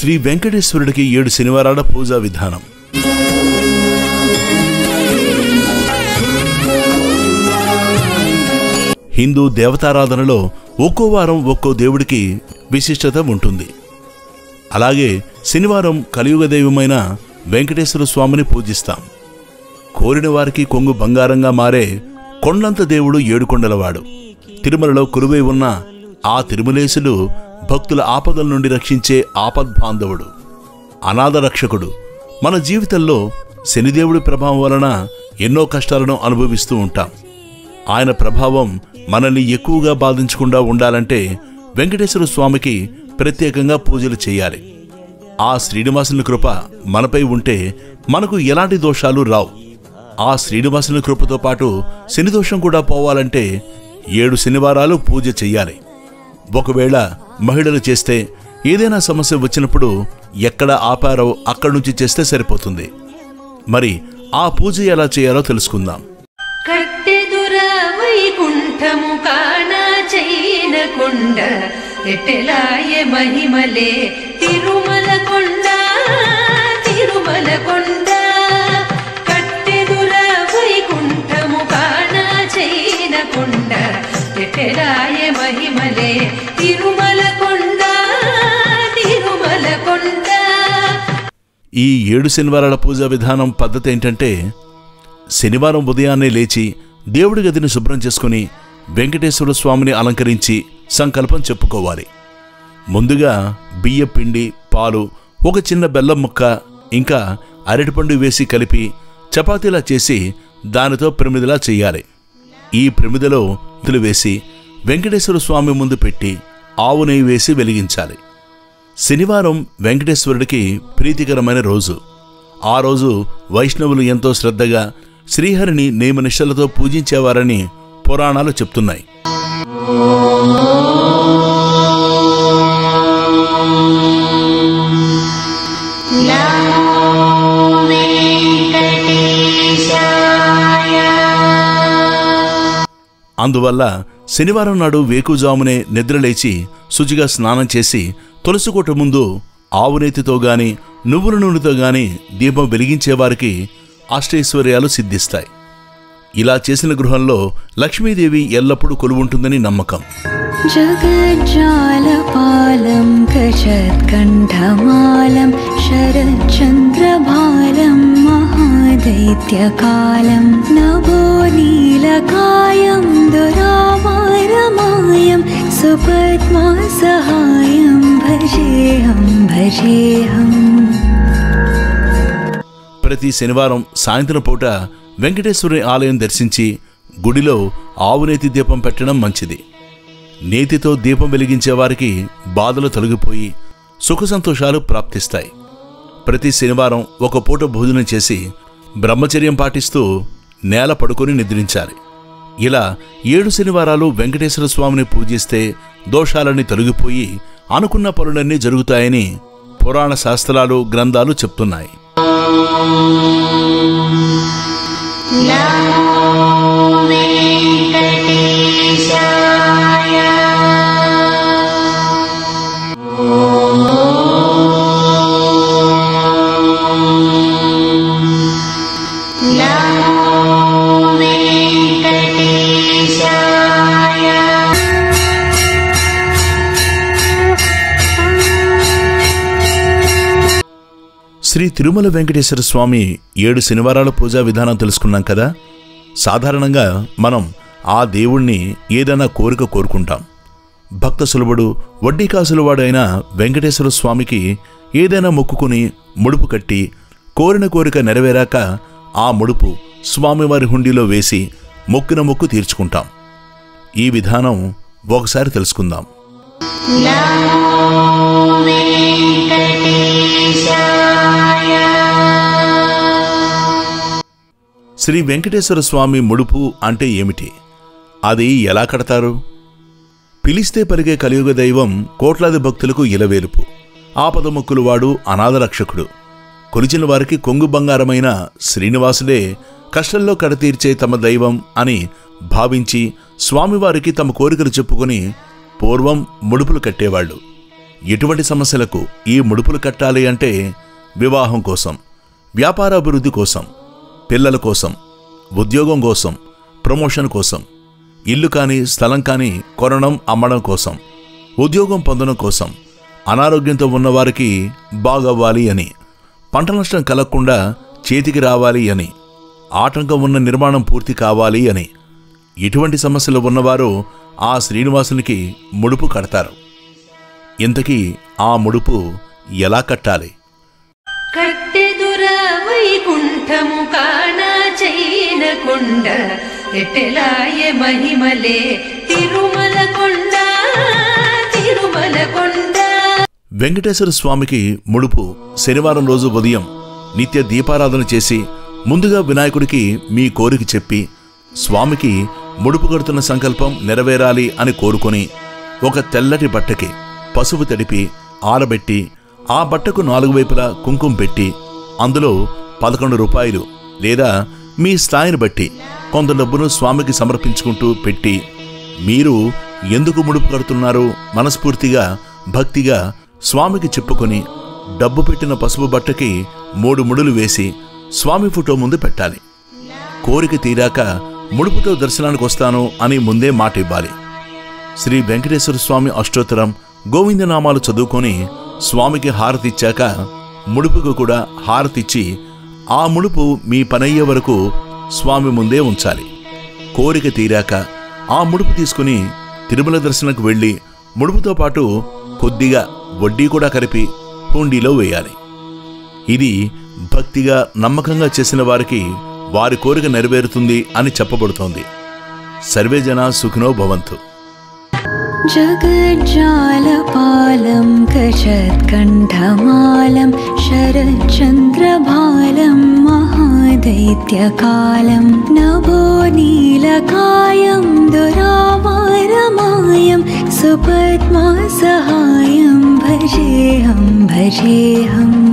శ్రీ వెంకటేశ్వరుడికి ఏడు శనివారాల పూజా విధానం హిందూ దేవతారాధనలో ఒక్కో వారం ఒక్కో దేవుడికి విశిష్టత ఉంటుంది అలాగే శనివారం కలియుగ దైవమైన వెంకటేశ్వర స్వామిని పూజిస్తాం కోరిన వారికి కొంగు బంగారంగా మారే కొండంత దేవుడు ఏడుకొండలవాడు తిరుమలలో కురువై ఉన్న ఆ తిరుమలేశులు భక్తుల ఆపదల నుండి రక్షించే ఆపద్బాంధవుడు అనాథ రక్షకుడు మన జీవితంలో శనిదేవుడి ప్రభావం వలన ఎన్నో కష్టాలను అనుభవిస్తూ ఉంటాం ఆయన ప్రభావం మనల్ని ఎక్కువగా బాధించకుండా ఉండాలంటే వెంకటేశ్వర స్వామికి ప్రత్యేకంగా పూజలు చేయాలి ఆ శ్రీనివాసుని కృప మనపై ఉంటే మనకు ఎలాంటి దోషాలు రావు ఆ శ్రీనివాసుని కృపతో పాటు శని దోషం కూడా పోవాలంటే ఏడు శనివారాలు పూజ చెయ్యాలి ఒకవేళ మహిళలు చేస్తే ఏదైనా సమస్య వచ్చినప్పుడు ఎక్కడ ఆపారో అక్కడి నుంచి చేస్తే సరిపోతుంది మరి ఆ పూజ ఎలా చేయాలో తెలుసుకుందాం కట్టెదుర వైకుంఠము కాణ చైన కొండ ఎట్టెలాయ మహిమలే తిరుమల కొండ తిరుమల కొండ కట్టెదుర వైకుంఠము కాణ చైన కొండ ఎట్టెలాయ మహిమలే తిరుమల కొండ తిరుమల కొండ ఈ ఏడు శనివారాల పూజా విధానం పద్ధతి ఏంటంటే శనివారం ఉదయాన్నే లేచి దేవుడి గదిని శుభ్రం చేసుకుని వెంకటేశ్వర స్వామిని అలంకరించి సంకల్పం చెప్పుకోవాలి ముందుగా బియ్య పిండి పాలు ఒక చిన్న బెల్లం ముక్క ఇంకా అరటిపండు వేసి కలిపి చపాతీలా చేసి దానితో ప్రమిదిలా చేయాలి ఈ ప్రమిదలో ఇతులు వేసి వెంకటేశ్వర స్వామి ముందు పెట్టి ఆవు నెయ్యి వేసి వెలిగించాలి శనివారం వెంకటేశ్వరుడికి ప్రీతికరమైన రోజు ఆ రోజు వైష్ణవులు ఎంతో శ్రద్ధగా శ్రీహరిని నియమనిష్టలతో పూజించేవారని పురాణాలు చెప్తున్నాయి అందువల్ల శనివారం నాడు వేకుజామునే నిద్రలేచి శుచిగా స్నానం చేసి తులసికోట ముందు ఆవునేతితో గాని నువ్వుల నూనెతో గాని దీపం వెలిగించేవారికి అష్టైశ్వర్యాలు సిద్ధిస్తాయి ఇలా చేసిన గృహంలో లక్ష్మీదేవి ఎల్లప్పుడూ కొలువుంటుందని నమ్మకం जगज्जालपालं गजत्कण्ठमालं शरच्चन्द्रभालं महादैत्यकालं नभोनीलकायं दुरावारमायं सुपद्मासहायं भजेऽहं भजेऽहम् ప్రతి శనివారం సాయంత్రం పూట వెంకటేశ్వరుని ఆలయం దర్శించి గుడిలో ఆవునేతి దీపం పెట్టడం మంచిది నేతితో దీపం వెలిగించే వారికి బాధలు తొలగిపోయి సుఖ సంతోషాలు ప్రాప్తిస్తాయి ప్రతి శనివారం ఒక పూట భోజనం చేసి బ్రహ్మచర్యం పాటిస్తూ నేల పడుకొని నిద్రించాలి ఇలా ఏడు శనివారాలు వెంకటేశ్వర స్వామిని పూజిస్తే దోషాలన్నీ తొలగిపోయి అనుకున్న పనులన్నీ జరుగుతాయని పురాణ శాస్త్రాలు గ్రంథాలు చెప్తున్నాయి శ్రీ తిరుమల వెంకటేశ్వర స్వామి ఏడు శనివారాల పూజా విధానం తెలుసుకున్నాం కదా సాధారణంగా మనం ఆ దేవుణ్ణి ఏదైనా కోరిక కోరుకుంటాం భక్త సులభుడు వడ్డీ కాసులవాడు అయిన వెంకటేశ్వర స్వామికి ఏదైనా మొక్కుకుని ముడుపు కట్టి కోరిన కోరిక నెరవేరాక ఆ ముడుపు స్వామివారి హుండీలో వేసి మొక్కిన మొక్కు తీర్చుకుంటాం ఈ విధానం ఒకసారి తెలుసుకుందాం శ్రీ వెంకటేశ్వర స్వామి ముడుపు అంటే ఏమిటి అది ఎలా కడతారు పిలిస్తే పలిగే కలియుగ దైవం కోట్లాది భక్తులకు ఇలవేలుపు ఆపదముక్కులు వాడు అనాథ రక్షకుడు కొలిచిన వారికి కొంగు బంగారమైన శ్రీనివాసుడే కష్టంలో కడతీర్చే తమ దైవం అని భావించి స్వామివారికి తమ కోరికలు చెప్పుకొని పూర్వం ముడుపులు కట్టేవాళ్ళు ఎటువంటి సమస్యలకు ఈ ముడుపులు కట్టాలి అంటే వివాహం కోసం వ్యాపార అభివృద్ధి కోసం పిల్లల కోసం ఉద్యోగం కోసం ప్రమోషన్ కోసం ఇల్లు కానీ స్థలం కానీ కొనడం అమ్మడం కోసం ఉద్యోగం పొందడం కోసం అనారోగ్యంతో ఉన్నవారికి బాగవ్వాలి అని పంట నష్టం కలగకుండా చేతికి రావాలి అని ఆటంకం ఉన్న నిర్మాణం పూర్తి కావాలి అని ఇటువంటి సమస్యలు ఉన్నవారు ఆ శ్రీనివాసునికి ముడుపు కడతారు ఇంతకీ ఆ ముడుపు ఎలా కట్టాలి కట్టెదుర వైకుంఠము కానా చైన కొండ ఎట్టెలాయ మహిమలే తిరుమల కొండ తిరుమల కొండ వెంకటేశ్వర స్వామికి ముడుపు శనివారం రోజు ఉదయం నిత్య దీపారాధన చేసి ముందుగా వినాయకుడికి మీ కోరిక చెప్పి స్వామికి ముడుపు కడుతున్న సంకల్పం నెరవేరాలి అని కోరుకొని ఒక తెల్లటి బట్టకి పసుపు తడిపి ఆరబెట్టి ఆ బట్టకు నాలుగు వైపులా కుంకుమ పెట్టి అందులో పదకొండు రూపాయలు లేదా మీ స్థాయిని బట్టి కొంత డబ్బును స్వామికి సమర్పించుకుంటూ పెట్టి మీరు ఎందుకు ముడుపు కడుతున్నారు మనస్ఫూర్తిగా భక్తిగా స్వామికి చెప్పుకొని డబ్బు పెట్టిన పసుపు బట్టకి మూడు ముడులు వేసి స్వామి ఫోటో ముందు పెట్టాలి కోరిక తీరాక ముడుపుతో దర్శనానికి వస్తాను అని ముందే మాట ఇవ్వాలి శ్రీ వెంకటేశ్వర స్వామి అష్టోత్తరం గోవిందనామాలు చదువుకొని స్వామికి హారతిచ్చాక ముడుపుకు కూడా హారతిచ్చి ఆ ముడుపు మీ పనయ్యే వరకు స్వామి ముందే ఉంచాలి కోరిక తీరాక ఆ ముడుపు తీసుకుని తిరుమల దర్శనకు వెళ్ళి ముడుపుతో పాటు కొద్దిగా వడ్డీ కూడా కలిపి హుండీలో వేయాలి ఇది భక్తిగా నమ్మకంగా చేసిన వారికి వారి కోరిక నెరవేరుతుంది అని చెప్పబడుతోంది సర్వే జన సుఖినో భవంతు जगज्जालपालं कषत्कण्ठमालं शरच्चन्द्रभालं महादैत्यकालं नभो नीलकायं दुरावारमायं सुपद्मासहायं भजेऽहं भजेऽहम्